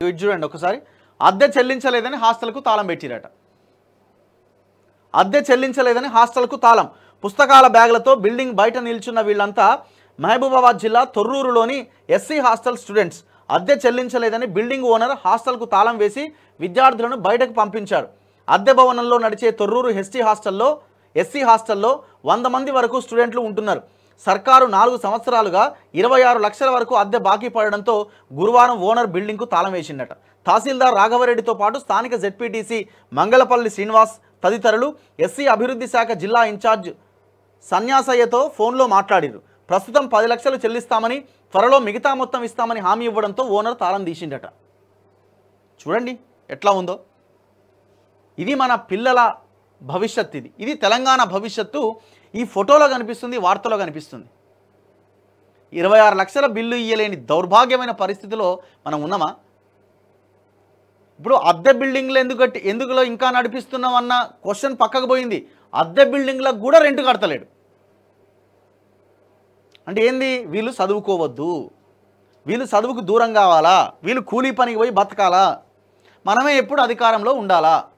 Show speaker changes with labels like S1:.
S1: ఇటు చూడండి ఒకసారి అద్దె చెల్లించలేదని హాస్టల్కు తాళం పెట్టిరట అద్దె చెల్లించలేదని హాస్టల్కు తాళం పుస్తకాల బ్యాగులతో బిల్డింగ్ బయట నిల్చున్న వీళ్ళంతా మహబూబాబాద్ జిల్లా తొర్రూరులోని ఎస్సీ హాస్టల్ స్టూడెంట్స్ అద్దె చెల్లించలేదని బిల్డింగ్ ఓనర్ హాస్టల్కు తాళం వేసి విద్యార్థులను బయటకు పంపించారు అద్దె భవనంలో నడిచే తొర్రూరు ఎస్టీ హాస్టల్లో ఎస్సీ హాస్టల్లో వంద మంది వరకు స్టూడెంట్లు ఉంటున్నారు సర్కారు నాలుగు సంవత్సరాలుగా ఇరవై ఆరు లక్షల వరకు అద్దె బాకీ పడడంతో గురువారం ఓనర్ బిల్డింగ్కు తాళం వేసిండట తహసీల్దార్ రాఘవరెడ్డితో పాటు స్థానిక జెడ్పీటీసీ మంగళపల్లి శ్రీనివాస్ తదితరులు ఎస్సీ అభివృద్ధి శాఖ జిల్లా ఇన్ఛార్జ్ సన్యాసయ్యతో ఫోన్లో మాట్లాడిరు ప్రస్తుతం పది లక్షలు చెల్లిస్తామని త్వరలో మిగతా మొత్తం ఇస్తామని హామీ ఇవ్వడంతో ఓనర్ తాళం తీసిండట చూడండి ఎట్లా ఉందో ఇది మన పిల్లల భవిష్యత్ ఇది ఇది తెలంగాణ భవిష్యత్తు ఈ ఫోటోలో కనిపిస్తుంది వార్తలో కనిపిస్తుంది ఇరవై ఆరు లక్షల బిల్లు ఇయ్యలేని దౌర్భాగ్యమైన పరిస్థితిలో మనం ఉన్నామా ఇప్పుడు అద్దె బిల్డింగ్లు ఎందుకు కట్టి ఎందుకులో ఇంకా నడిపిస్తున్నాం అన్న క్వశ్చన్ పక్కకు పోయింది అద్దె బిల్డింగ్లకు కూడా రెంట్ కడతలేడు అంటే ఏంది వీళ్ళు చదువుకోవద్దు వీళ్ళు చదువుకు దూరం కావాలా వీళ్ళు కూలీ పనికి పోయి బతకాలా మనమే ఎప్పుడు అధికారంలో ఉండాలా